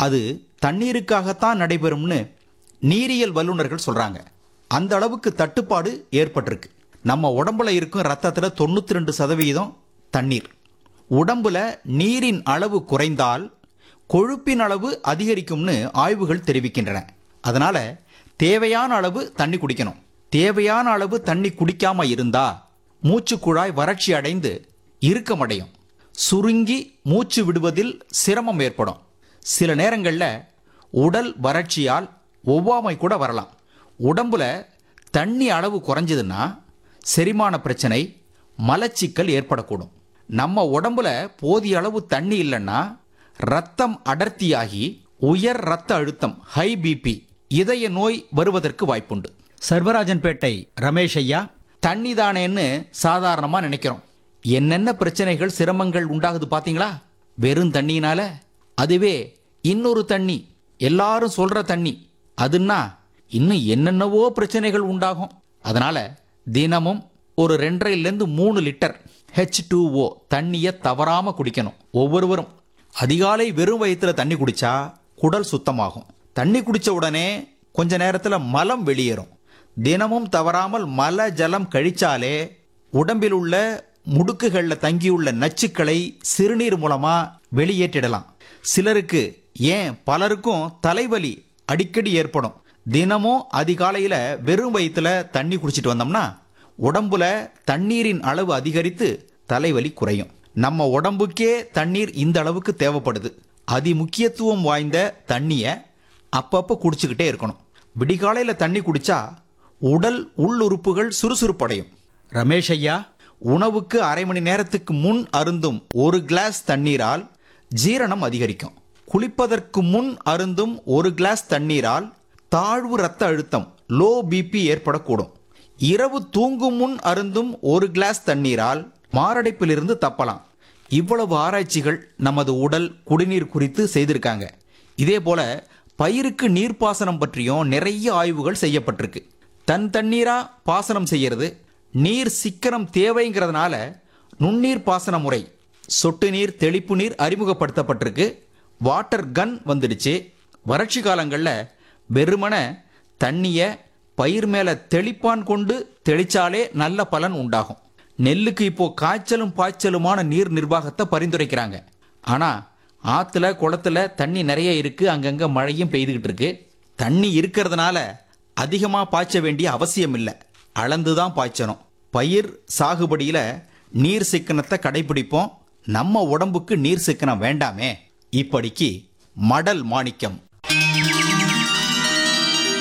அது தண்ணீருக்காகத்தான் நடைபெறும்னு நீரியல் வல்லுநர்கள் சொல்றாங்க அந்த அளவுக்கு தட்டுப்பாடு ஏற்பட்டிருக்கு நம்ம உடம்புல இருக்கும் ரத்தத்துல தொண்ணூத்தி ரெண்டு சதவீதம் தண்ணீர் உடம்புல நீரின் அளவு குறைந்தால் கொழுப்பின் அளவு அதிகரிக்கும்னு ஆய்வுகள் தெரிவிக்கின்றன அதனால தேவையான அளவு தண்ணி குடிக்கணும் தேவையான அளவு தண்ணி குடிக்காம இருந்தா மூச்சு குழாய் வறட்சி அடைந்து இறுக்கமடையும் சுருங்கி மூச்சு விடுவதில் சிரமம் ஏற்படும் சில நேரங்களில் உடல் வறட்சியால் ஒவ்வாமை கூட வரலாம் உடம்புல தண்ணி அளவு குறைஞ்சதுன்னா செரிமான பிரச்சனை மலச்சிக்கல் ஏற்படக்கூடும் நம்ம உடம்புல போதிய அளவு தண்ணி இல்லைன்னா ரத்தம் அடர்த்தியாகி உயர் ரத்த அழுத்தம் ஹை பிபி இதய நோய் வருவதற்கு வாய்ப்புண்டு சர்வராஜன்பேட்டை ரமேஷ் ஐயா தண்ணி தானேன்னு சாதாரணமா நினைக்கிறோம் என்னென்ன பிரச்சனைகள் சிரமங்கள் உண்டாகுது பாத்தீங்களா வெறும் தண்ணியினால அதுவே இன்னொரு தண்ணி எல்லாரும் சொல்ற தண்ணி அதுன்னா இன்னும் என்னென்னவோ பிரச்சனைகள் உண்டாகும் அதனால தினமும் ஒரு ரெண்டரைலேருந்து மூணு லிட்டர் ஹெச் டூ ஓ தண்ணியை தவறாம குடிக்கணும் ஒவ்வொருவரும் அதிகாலை வெறும் வயிற்றுல தண்ணி குடிச்சா குடல் சுத்தமாகும் தண்ணி குடிச்ச உடனே கொஞ்ச நேரத்துல மலம் வெளியேறும் தினமும் தவறாமல் மல ஜலம் கழிச்சாலே உடம்பில் உள்ள முடுக்குகள்ல தங்கியுள்ள நச்சுக்களை சிறுநீர் மூலமா வெளியேற்றிடலாம் சிலருக்கு ஏன் பலருக்கும் தலைவலி அடிக்கடி ஏற்படும் தினமும் அதிகாலையில வெறும் வயிற்றுல தண்ணி குடிச்சிட்டு வந்தோம்னா உடம்புல தண்ணீரின் அளவு அதிகரித்து தலைவலி குறையும் நம்ம உடம்புக்கே தண்ணீர் இந்த அளவுக்கு தேவைப்படுது அதி முக்கியத்துவம் வாய்ந்த தண்ணிய அப்பப்போ குடிச்சுக்கிட்டே இருக்கணும் விடிகாலையில தண்ணி குடிச்சா உடல் உள்ளுறுப்புகள் சுறுசுறுப்படையும் ரமேஷ் ஐயா உணவுக்கு அரை மணி நேரத்துக்கு முன் அருந்தும் ஒரு கிளாஸ் தண்ணீரால் ஜீரணம் அதிகரிக்கும் குளிப்பதற்கு முன் அருந்தும் ஒரு கிளாஸ் தண்ணீரால் தாழ்வு ரத்த அழுத்தம் லோ பிபி ஏற்படக்கூடும் இரவு தூங்கும் முன் அருந்தும் ஒரு கிளாஸ் தண்ணீரால் மாரடைப்பிலிருந்து தப்பலாம் இவ்வளவு ஆராய்ச்சிகள் நமது உடல் குடிநீர் குறித்து செய்திருக்காங்க இதே போல பயிருக்கு நீர்ப்பாசனம் பற்றியும் நிறைய ஆய்வுகள் செய்யப்பட்டிருக்கு தன் தண்ணீரா பாசனம் செய்யறது நீர் சிக்கனம் தேவைங்கிறதுனால நுண்ணீர் பாசன முறை சொட்டு நீர் தெளிப்பு நீர் அறிமுகப்படுத்தப்பட்டிருக்கு வாட்டர் கன் வந்துடுச்சு வறட்சி காலங்களில் வெறுமன தண்ணிய பயிர் மேல தெளிப்பான் கொண்டு தெளிச்சாலே நல்ல பலன் உண்டாகும் நெல்லுக்கு இப்போ காய்ச்சலும் பாய்ச்சலுமான நீர் நிர்வாகத்தை பரிந்துரைக்கிறாங்க ஆனா ஆத்துல குளத்துல தண்ணி நிறைய இருக்கு அங்கங்க மழையும் பெய்துகிட்டு இருக்கு தண்ணி இருக்கிறதுனால அதிகமா பாய்ச்ச வேண்டிய அவசியம் இல்லை அளந்துதான் பாய்ச்சணும் பயிர் சாகுபடியில நீர் சிக்கனத்தை கடைபிடிப்போம் நம்ம உடம்புக்கு நீர் சிக்கனம் வேண்டாமே இப்படிக்கு மடல் மாணிக்கம்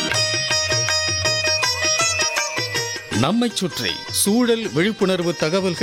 நம்மைச் சுற்றி சூழல் விழிப்புணர்வு தகவல்கள்